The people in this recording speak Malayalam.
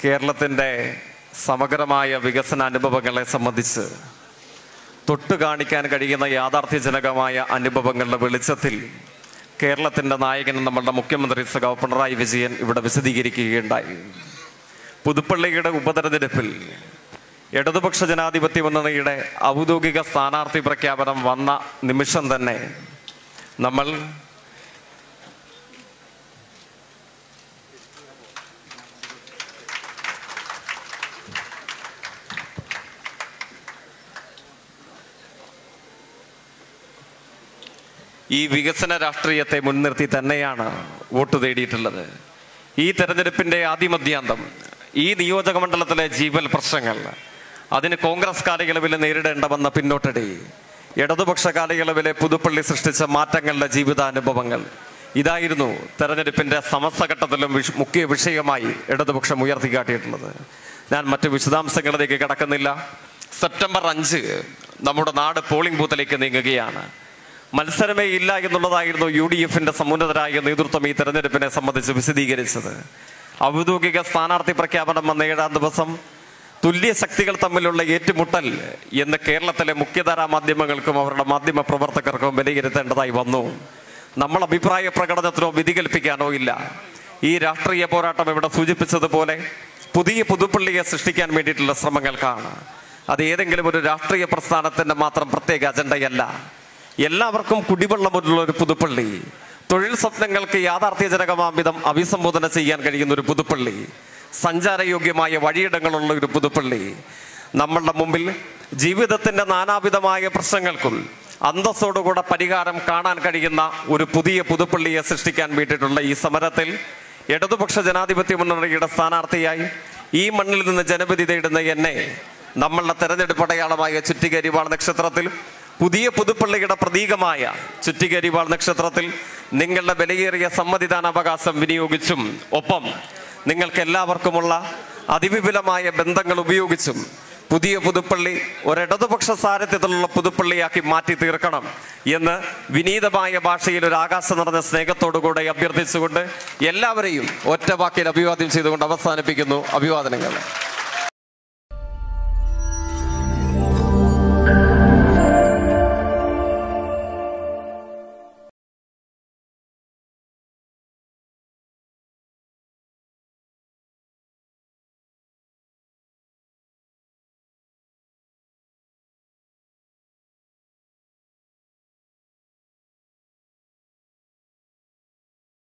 കേരളത്തിൻ്റെ സമഗ്രമായ വികസന അനുഭവങ്ങളെ സംബന്ധിച്ച് തൊട്ടു കാണിക്കാൻ കഴിയുന്ന യാഥാർത്ഥ്യജനകമായ അനുഭവങ്ങളുടെ വെളിച്ചത്തിൽ കേരളത്തിൻ്റെ നായകൻ നമ്മളുടെ മുഖ്യമന്ത്രി സഖാവ് പിണറായി വിജയൻ ഇവിടെ വിശദീകരിക്കുകയുണ്ടായി പുതുപ്പള്ളിയുടെ ഉപതെരഞ്ഞെടുപ്പിൽ ഇടതുപക്ഷ ജനാധിപത്യ മുന്നണിയുടെ ഔദ്യോഗിക സ്ഥാനാർത്ഥി പ്രഖ്യാപനം വന്ന നിമിഷം തന്നെ നമ്മൾ ഈ വികസന രാഷ്ട്രീയത്തെ മുൻനിർത്തി തന്നെയാണ് വോട്ട് തേടിയിട്ടുള്ളത് ഈ തെരഞ്ഞെടുപ്പിന്റെ ആദ്യമധ്യാന്തം ഈ നിയോജക മണ്ഡലത്തിലെ ജീവൽ പ്രശ്നങ്ങൾ അതിന് കോൺഗ്രസ് കാലയളവിൽ നേരിടേണ്ടവന്ന പിന്നോട്ടടി ഇടതുപക്ഷ കാലയളവിലെ പുതുപ്പള്ളി സൃഷ്ടിച്ച മാറ്റങ്ങളുടെ ജീവിതാനുഭവങ്ങൾ ഇതായിരുന്നു തെരഞ്ഞെടുപ്പിന്റെ സമസ്ത ഘട്ടത്തിലും വിഷ- മുഖ്യ വിഷയമായി ഇടതുപക്ഷം ഉയർത്തിക്കാട്ടിയിട്ടുള്ളത് ഞാൻ മറ്റു വിശദാംശങ്ങളിലേക്ക് കടക്കുന്നില്ല സെപ്റ്റംബർ അഞ്ച് നമ്മുടെ നാട് പോളിംഗ് ബൂത്തിലേക്ക് നീങ്ങുകയാണ് മത്സരമേ ഇല്ല എന്നുള്ളതായിരുന്നു യു ഡി എഫിന്റെ സമുന്നതരായ നേതൃത്വം ഈ തെരഞ്ഞെടുപ്പിനെ സംബന്ധിച്ച് വിശദീകരിച്ചത് ഔദ്യോഗിക സ്ഥാനാർത്ഥി പ്രഖ്യാപനം വന്ന ഏഴാം ദിവസം തുല്യ ശക്തികൾ തമ്മിലുള്ള ഏറ്റുമുട്ടൽ എന്ന് കേരളത്തിലെ മുഖ്യധാരാ മാധ്യമങ്ങൾക്കും അവരുടെ മാധ്യമ പ്രവർത്തകർക്കും വിലയിരുത്തേണ്ടതായി വന്നു നമ്മൾ അഭിപ്രായ പ്രകടനത്തിനോ വിധി കൽപ്പിക്കാനോ ഇല്ല ഈ രാഷ്ട്രീയ പോരാട്ടം ഇവിടെ സൂചിപ്പിച്ചതുപോലെ പുതിയ പുതുപ്പള്ളിയെ സൃഷ്ടിക്കാൻ വേണ്ടിയിട്ടുള്ള ശ്രമങ്ങൾക്കാണ് അത് ഏതെങ്കിലും ഒരു രാഷ്ട്രീയ പ്രസ്ഥാനത്തിന്റെ മാത്രം പ്രത്യേക അജണ്ടയല്ല എല്ലാവർക്കും കുടിവെള്ളമുള്ള ഒരു പുതുപ്പള്ളി തൊഴിൽ സ്വപ്നങ്ങൾക്ക് യാഥാർത്ഥ്യജനകമാം വിധം അഭിസംബോധന ചെയ്യാൻ കഴിയുന്ന ഒരു പുതുപ്പള്ളി സഞ്ചാരയോഗ്യമായ വഴിയിടങ്ങളുള്ള ഒരു പുതുപ്പള്ളി നമ്മളുടെ മുമ്പിൽ ജീവിതത്തിന്റെ നാനാവിധമായ പ്രശ്നങ്ങൾക്കും അന്തസ്സോടുകൂടെ പരിഹാരം കാണാൻ കഴിയുന്ന ഒരു പുതിയ പുതുപ്പള്ളിയെ സൃഷ്ടിക്കാൻ വേണ്ടിയിട്ടുള്ള ഈ സമരത്തിൽ ഇടതുപക്ഷ ജനാധിപത്യ മുന്നണിയുടെ സ്ഥാനാർത്ഥിയായി ഈ മണ്ണിൽ നിന്ന് ജനവിധി തേടുന്ന എന്നെ നമ്മളുടെ തെരഞ്ഞെടുപ്പ് അടയാളമായ ചുറ്റികരിവാൾ നക്ഷത്രത്തിൽ പുതിയ പുതുപ്പള്ളിയുടെ പ്രതീകമായ ചുറ്റികരിവാൾ നക്ഷത്രത്തിൽ നിങ്ങളുടെ വിലയേറിയ സമ്മതിദാനാവകാശം വിനിയോഗിച്ചും ഒപ്പം നിങ്ങൾക്ക് എല്ലാവർക്കുമുള്ള അതിവിപുലമായ ബന്ധങ്ങൾ ഉപയോഗിച്ചും പുതിയ പുതുപ്പള്ളി ഒരിടതുപക്ഷ സാരഥ്യത്തിലുള്ള പുതുപ്പള്ളിയാക്കി മാറ്റി തീർക്കണം എന്ന് വിനീതമായ ഭാഷയിൽ ഒരു ആകാശം നിറഞ്ഞ സ്നേഹത്തോടുകൂടെ അഭ്യർത്ഥിച്ചുകൊണ്ട് എല്ലാവരെയും ഒറ്റ വാക്കിൽ അഭിവാദ്യം ചെയ്തുകൊണ്ട് അവസാനിപ്പിക്കുന്നു അഭിവാദനങ്ങൾ